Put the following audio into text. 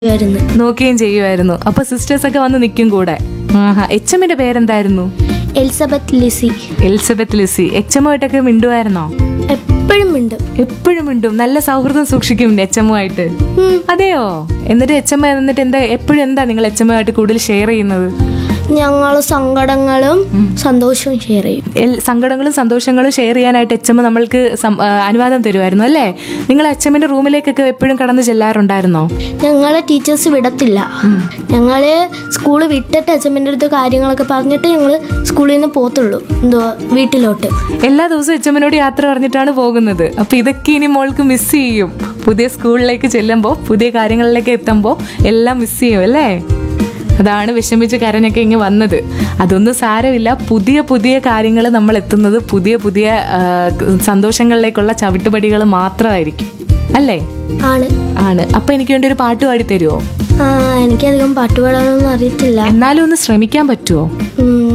വരുന്നു നോക്കുകയും ചെയ്യുമായിരുന്നു അപ്പൊ സിസ്റ്റേഴ്സ് ഒക്കെ വന്ന് നിൽക്കും കൂടെ ആഹാ എച്ച് എമ്മിന്റെ പേരെന്തായിരുന്നു Elizabeth Lizzy Elizabeth Lizzy H എമ്മുമായിട്ടൊക്കെ മിണ്ടുമായിരുന്നോ എപ്പോഴും ഉണ്ട് എപ്പോഴും മിണ്ടും നല്ല സൗഹൃദം സൂക്ഷിക്കും എച്ച് എമ്മുമായിട്ട് അതെയോ എന്നിട്ട് എച്ച് എം എന്നിട്ട് എന്താ എപ്പോഴും എന്താ നിങ്ങൾ എച്ച് എമ്മുമായിട്ട് കൂടുതൽ ഷെയർ ചെയ്യുന്നത് ഞങ്ങൾ സങ്കടങ്ങളും സന്തോഷവും ഷെയർ ചെയ്യും എൽ- സങ്കടങ്ങളും സന്തോഷങ്ങളും ഷെയർ ചെയ്യാനായിട്ട് എച്ച് എം നമ്മൾക്ക് സം- ആ, അനുവാദം തരുമായിരുന്നു അല്ലേ നിങ്ങൾ എച്ച് എമ്മിന്റെ റൂമിലേക്കൊക്കെ എപ്പോഴും കടന്ന് ചെല്ലാറുണ്ടായിരുന്നോ ഞങ്ങളെ ടീച്ചേഴ്സ് വിടത്തില്ല ഞങ്ങള് സ്കൂൾ വിട്ടിട്ട് അച്ഛമ്മൻ്റെ അടുത്ത് കാര്യങ്ങളൊക്കെ പറഞ്ഞിട്ട് ഞങ്ങൾ സ്കൂളിൽ നിന്ന് പോത്തുള്ളൂ എന്തോ വീട്ടിലോട്ട് എല്ലാ ദിവസവും എച്ച് എമ്മിനോട് യാത്ര പറഞ്ഞിട്ടാണ് പോകുന്നത് അപ്പൊ ഇതൊക്കെ ഇനി മോൾക്ക് മിസ് ചെയ്യും പുതിയ സ്കൂളിലേക്ക് ചെല്ലുമ്പോൾ പുതിയ കാര്യങ്ങളിലേക്ക് എത്തുമ്പോൾ എല്ലാം മിസ് ചെയ്യും അല്ലേ അതാണ് വിഷമിച്ച് കരഞ്ഞൊക്കെ ഇങ്ങ് വന്നത് അതൊന്നും സാരമില്ല പുതിയ പുതിയ കാര്യങ്ങൾ നമ്മൾ എത്തുന്നത് പുതിയ പുതിയ ആ, സന്തോഷങ്ങളിലേക്കുള്ള ചവിട്ടുപടികൾ മാത്രമായിരിക്കും അല്ലേ ആണ് ആണ് അപ്പൊ എനിക്ക് വേണ്ടി ഒരു പാട്ട് പാടി തരുമോ ആ, എനിക്കധികം പാട്ട് പാടാനൊന്നും അറിയത്തില്ല എന്നാലും ഒന്ന് ശ്രമിക്കാൻ പറ്റുമോ